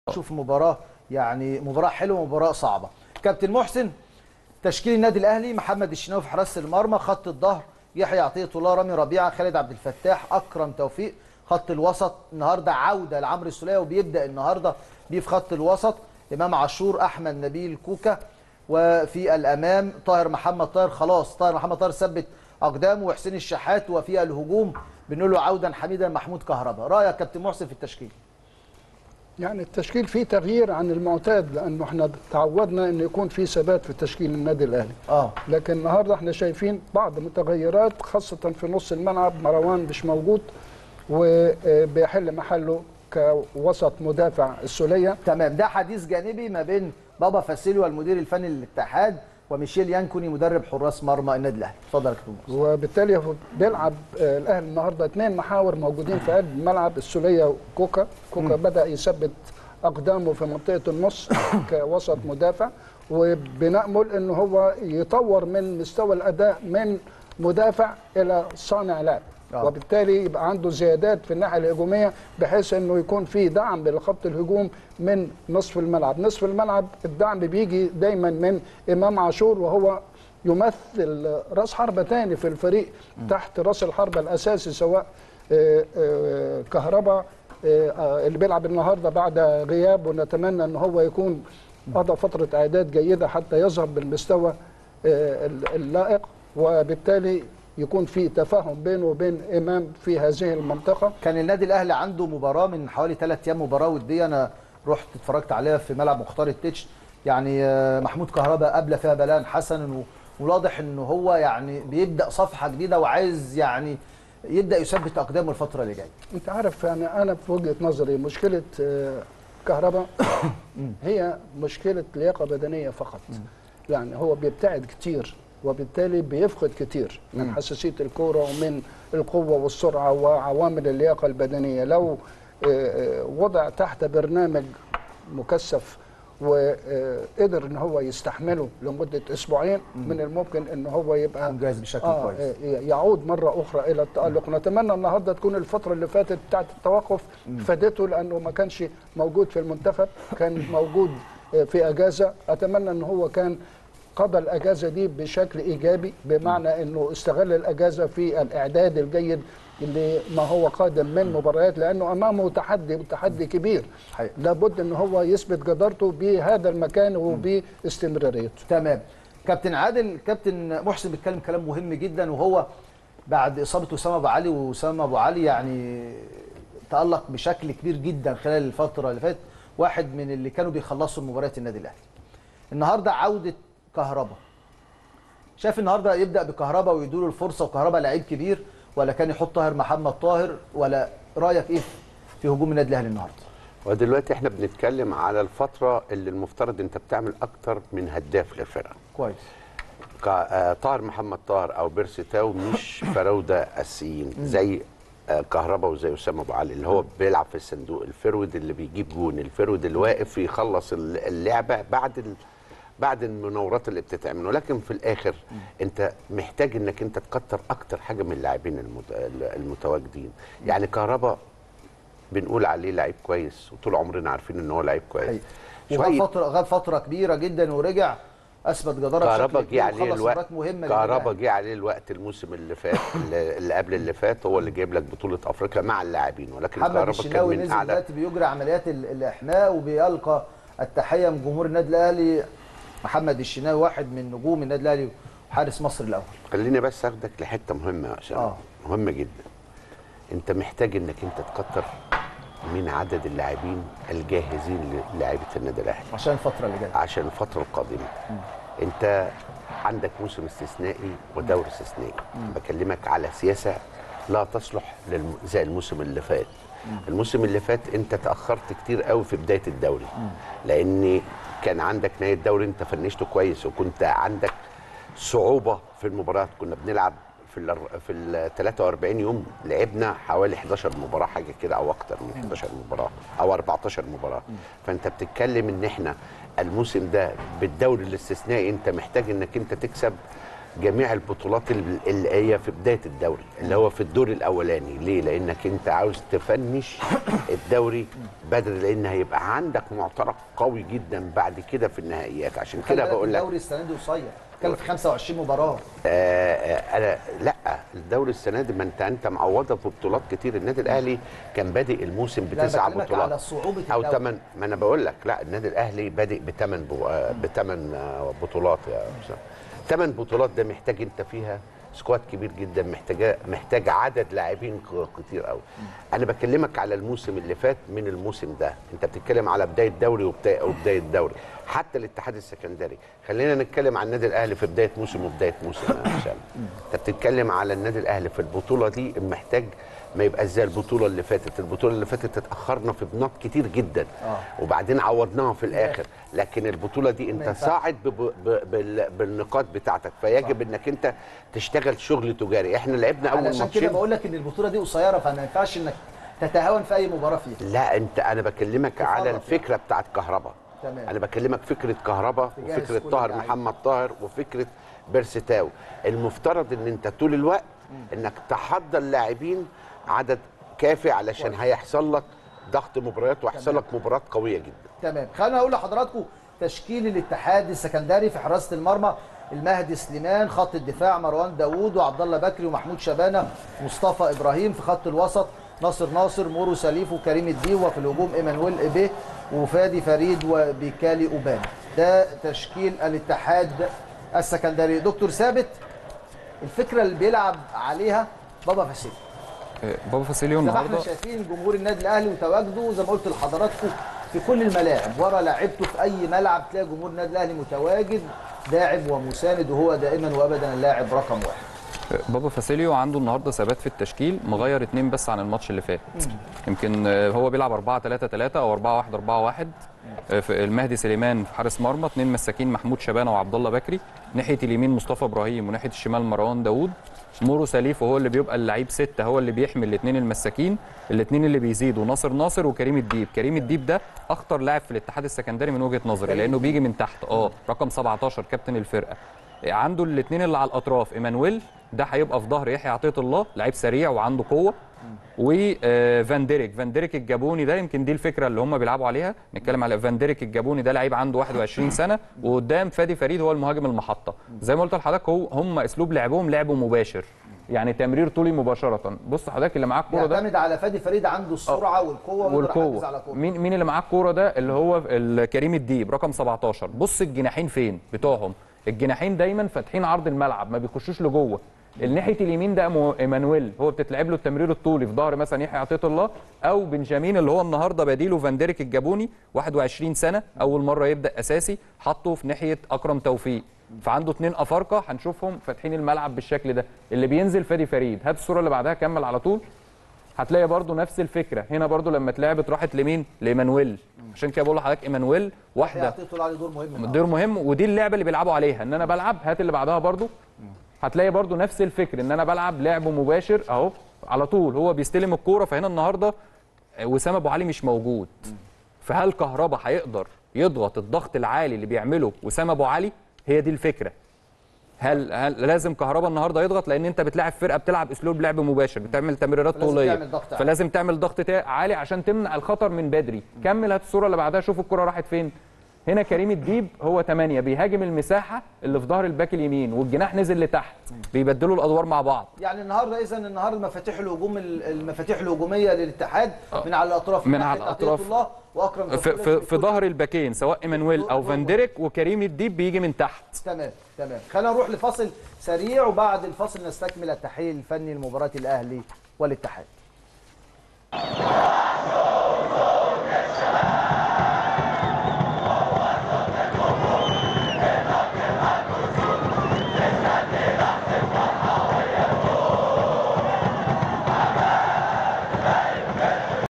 نشوف مباراه يعني مباراه حلوه ومباراه صعبه كابتن محسن تشكيل النادي الاهلي محمد الشناوي في حراسه المرمى خط الظهر يحيى عطيه الله رامي ربيعه خالد عبد الفتاح اكرم توفيق خط الوسط النهارده عوده لعمرو السوليه وبيبدا النهارده بيه في خط الوسط امام عاشور احمد نبيل كوكا وفي الامام طاهر محمد طاهر خلاص طاهر محمد طاهر ثبت اقدامه وحسين الشحات وفي الهجوم بنقول له عودا حميدا محمود كهربا رايك كابتن محسن في التشكيل يعني التشكيل فيه تغيير عن المعتاد لانه احنا تعودنا انه يكون في ثبات في تشكيل النادي الاهلي اه لكن النهارده احنا شايفين بعض المتغيرات خاصه في نص الملعب مروان مش موجود وبيحل محله كوسط مدافع السوليه تمام ده حديث جانبي ما بين بابا فاسيليو المدير الفني للاتحاد وميشيل يانكوني مدرب حراس مرمى النادي الاهلي اتفضل يا كابتن محسن وبالتالي هو بيلعب آه، الاهلي النهارده اثنين محاور موجودين في قلب الملعب السوليه وكوكا كوكا بدا يثبت اقدامه في منطقه النص كوسط مدافع وبنامل ان هو يطور من مستوى الاداء من مدافع الى صانع لعب آه. وبالتالي يبقى عنده زيادات في الناحيه الهجوميه بحيث انه يكون في دعم لخط الهجوم من نصف الملعب، نصف الملعب الدعم بيجي دايما من امام عاشور وهو يمثل راس حربة تاني في الفريق تحت راس الحربة الاساسي سواء آه، آه، كهربا آه، آه، اللي بيلعب النهارده بعد غياب ونتمنى ان هو يكون قضى فتره اعداد جيده حتى يظهر بالمستوى آه، اللائق وبالتالي يكون في تفاهم بينه وبين امام في هذه المنطقه كان النادي الاهلي عنده مباراه من حوالي ثلاث ايام مباراه وديه انا رحت اتفرجت عليها في ملعب مختار التتش يعني آه، محمود كهربا قابله فيها بلان حسن و- وواضح ان هو يعني بيبدا صفحه جديده وعايز يعني يبدا يثبت اقدامه الفتره اللي جايه انت عارف يعني انا في وجهه نظري مشكله آه، كهرباء هي مشكله لياقه بدنيه فقط يعني هو بيبتعد كتير وبالتالي بيفقد كتير من حساسيه الكوره ومن القوه والسرعه وعوامل اللياقه البدنيه لو آه، آه، وضع تحت برنامج مكثف وقدر ان هو يستحمله لمده اسبوعين من الممكن ان هو يبقى يكون جاهز بشكل آه كويس. آه، يعود مرة أخرى إلى التألق نتمنى النهاردة تكون الفترة اللي فاتت بتاعت التوقف فادته لأنه ما كانش موجود في المنتخب كان موجود آه، في أجازة أتمنى أن هو كان قضى الأجازة دي بشكل إيجابي بمعنى أنه استغل الأجازة في الإعداد الجيد اللي ما هو قادم من مباريات لأنه أمامه تحدي تحدي كبير حقيقي. لابد أن هو يثبت جدارته بهذا المكان وباستمراريته تمام كابتن عادل كابتن محسن بيتكلم كلام مهم جدا وهو بعد اصابه اسامه ابو علي واسامه ابو علي يعني تالق بشكل كبير جدا خلال الفتره اللي فاتت واحد من اللي كانوا بيخلصوا مباريات النادي الاهلي النهارده عوده كهربا شايف النهارده يبدا بكهربا ويدوله الفرصه وكهربا لعيب كبير ولا كان يحط طاهر محمد طاهر ولا رايك ايه في هجوم النادي الاهلي النهارده ودلوقتي احنا بنتكلم على الفتره اللي المفترض انت بتعمل اكتر من هداف للفرقه كويس كا- آه، طاهر محمد طاهر او بيرسي تاو مش فراوده اساسيين زي آه، كهربا وزي اسامه ابو علي اللي هو بيلعب في الصندوق الفرود اللي بيجيب جون الفرود اللي واقف يخلص ال- اللعبه بعد ال... بعد المناورات اللي بتتعمل ولكن في الاخر انت محتاج انك انت تكتر اكتر حاجه من اللاعبين المت... المتواجدين يعني كهربا بنقول عليه لعيب كويس وطول عمرنا عارفين ان هو لعيب كويس حقيقي. وغاب فتره غاب فتره كبيره جدا ورجع اثبت جداره كهربا بشكل جه كبير عليه وخلص الوقت مباريات مهمه كهربا للأهلي. جه عليه الوقت الموسم اللي فات اللي اللي قبل اللي فات هو اللي جايب لك بطوله افريقيا مع اللاعبين ولكن محمد كهربا كان الشناوي من نزل اعلى دلوقتي بيجري عمليات ال- الاحماء وبيلقى التحيه من جمهور النادي الاهلي محمد الشناوي واحد من نجوم النادي الاهلي وحارس مصر الاول خليني بس اخدك لحته مهمه عشان آه. مهمه جدا انت محتاج انك انت تكتر من عدد اللاعبين الجاهزين للاعيبه النادي الاهلي عشان الفتره اللي جايه عشان الفتره القادمه انت عندك موسم استثنائي ودور استثنائي بكلمك على سياسه لا تصلح للم... زي الموسم اللي فات الموسم اللي فات انت تاخرت كتير قوي في بدايه الدوري لان كان عندك نهايه الدوري انت فنشته كويس وكنت عندك صعوبه في المباريات كنا بنلعب في ال في ال 43 يوم لعبنا حوالي 11 مباراه حاجه كده او اكتر من 11 مباراه او 14 مباراه فانت بتتكلم ان احنا الموسم ده بالدوري الاستثنائي انت محتاج انك انت تكسب جميع البطولات ال- اللي هي في بدايه الدوري اللي هو في الدور الاولاني ليه لانك انت عاوز تفنش الدوري بدري لان هيبقى عندك معترك قوي جدا بعد كده في النهائيات عشان خلي كده بالك بقول لك الدوري السنه دي قصير كان في 25 مباراه آه آه، انا لا الدوري السنه دي ما انت انت معوضه في بطولات كتير النادي الاهلي كان بادئ الموسم لا، بتسع بكلمك بطولات على صعوبة او الدوري. ثمان ما انا بقول لك لا النادي الاهلي بادئ بثمان بو... آه، بثمان آه، بطولات يا أسامة. ثمان بطولات ده محتاج انت فيها سكواد كبير جدا محتاج محتاج عدد لاعبين ك- كتير قوي انا بكلمك على الموسم اللي فات من الموسم ده انت بتتكلم على بدايه دوري وبدايه وبدايه دوري حتى الاتحاد السكندري خلينا نتكلم عن النادي الاهلي في بدايه موسم وبدايه موسم يا أسامة. انت بتتكلم على النادي الاهلي في البطوله دي محتاج ما يبقى زي البطوله اللي فاتت البطوله اللي فاتت اتاخرنا في بنات كتير جدا آه. وبعدين عوضناها في الاخر لكن البطوله دي انت ينفعش. صاعد ب- ب- بال- بالنقاط بتاعتك فيجب انك انت تشتغل شغل تجاري احنا لعبنا اول علشان كده ماتشين بقول لك ان البطوله دي قصيره فما ينفعش انك تتهاون في اي مباراه فيها لا انت انا بكلمك على تفرط الفكره بتاعت كهربا تمام. انا بكلمك فكره كهربا تجهز وفكره كل طاهر اللعيبة. محمد طاهر وفكره بيرستاو المفترض ان انت طول الوقت انك تحضر لاعبين عدد كافي علشان هيحصل لك ضغط مباريات ويحصل لك مباراه قويه جدا تمام خلينا اقول لحضراتكم تشكيل الاتحاد السكندري في حراسه المرمى المهدي سليمان خط الدفاع مروان داوود وعبد الله بكري ومحمود شبانه مصطفى ابراهيم في خط الوسط ناصر ناصر مورو سليف وكريم الدين وفي الهجوم ايمانويل ايبيه وفادي فريد وبيكالي اوبان ده تشكيل الاتحاد السكندري دكتور ثابت الفكره اللي بيلعب عليها بابا فاسيلي آه، بابا فاسيليو زي ما احنا النهارده شايفين جمهور النادي الاهلي وتواجده زي ما قلت لحضراتكم في كل الملاعب ورا لعبته في اي ملعب تلاقي جمهور النادي الاهلي متواجد داعم ومساند وهو دائما وابدا اللاعب رقم واحد آه، بابا فاسيليو عنده النهارده ثبات في التشكيل مغير اتنين بس عن الماتش اللي فات يمكن آه، هو بيلعب 4 3 3 او 4 1 4 1 آه، في المهدي سليمان في حارس مرمى اتنين مساكين محمود شبانه وعبد الله بكري ناحيه اليمين مصطفى ابراهيم وناحيه الشمال مروان داوود مورو سليف وهو اللي بيبقى اللعيب ستة هو اللي بيحمل الاثنين المساكين الاثنين اللي بيزيدوا ناصر ناصر وكريم الديب كريم الديب ده اخطر لاعب في الاتحاد السكندري من وجهه نظري لانه بيجي من تحت اه رقم 17 كابتن الفرقه عنده الاثنين اللي على الاطراف ايمانويل ده هيبقى في ظهر يحيى عطيه الله لعيب سريع وعنده قوه وفان ديريك فان ديريك الجابوني ده يمكن دي الفكره اللي هم بيلعبوا عليها نتكلم على فان ديريك الجابوني ده لعيب عنده 21 سنه وقدام فادي فريد هو المهاجم المحطه زي ما قلت لحضرتك هو هم اسلوب لعبهم لعب مباشر يعني تمرير طولي مباشره بص حضرتك اللي معاه الكوره ده يعتمد على فادي فريد عنده السرعه والقوه ويقدر يحافظ على والقوه كورة. مين مين اللي معاه الكوره ده اللي هو ال- كريم الديب رقم 17 بص الجناحين فين بتوعهم الجناحين دايما فاتحين عرض الملعب ما بيخشوش لجوه الناحيه اليمين ده مو- ايمانويل هو بتتلعب له التمرير الطولي في ظهر مثلا يحيى عطيه الله او بنجامين اللي هو النهارده بديله فانديريك الجابوني 21 سنه اول مره يبدا اساسي حطه في ناحيه اكرم توفيق فعنده اثنين افارقه هنشوفهم فاتحين الملعب بالشكل ده اللي بينزل فادي فريد هات الصوره اللي بعدها كمل على طول هتلاقي برضو نفس الفكره هنا برضو لما اتلعبت راحت لمين لايمانويل عشان كده بقول لحضرتك ايمانويل واحده يعطيه طول عليه دور مهم النهاردة. دور مهم ودي اللعبه اللي بيلعبوا عليها ان انا بلعب هات اللي بعدها برضو هتلاقي برضو نفس الفكر ان انا بلعب لعب مباشر اهو على طول هو بيستلم الكوره فهنا النهارده وسام ابو علي مش موجود فهل كهربا هيقدر يضغط الضغط العالي اللي بيعمله وسام ابو علي هي دي الفكره هل هل لازم كهربا النهارده يضغط لان انت بتلاعب فرقه بتلعب اسلوب لعب مباشر بتعمل تمريرات فلازم طوليه تعمل ضغط عالي. فلازم تعمل ضغط تا- عالي عشان تمنع الخطر من بدري كمل هات الصوره اللي بعدها شوف الكره راحت فين هنا كريم الديب هو 8 بيهاجم المساحه اللي في ظهر الباك اليمين والجناح نزل لتحت بيبدلوا الادوار مع بعض يعني النهارده اذا النهارده مفاتيح الهجوم المفاتيح الهجوميه للاتحاد من على الاطراف من ناحية على عطية الأطراف. الله واكرم في, توفيق في, في كل- ظهر الباكين سواء ايمانويل او فان ديريك وكريم الديب بيجي من تحت تمام تمام خلينا نروح لفاصل سريع وبعد الفاصل نستكمل التحليل الفني لمباراه الاهلي والاتحاد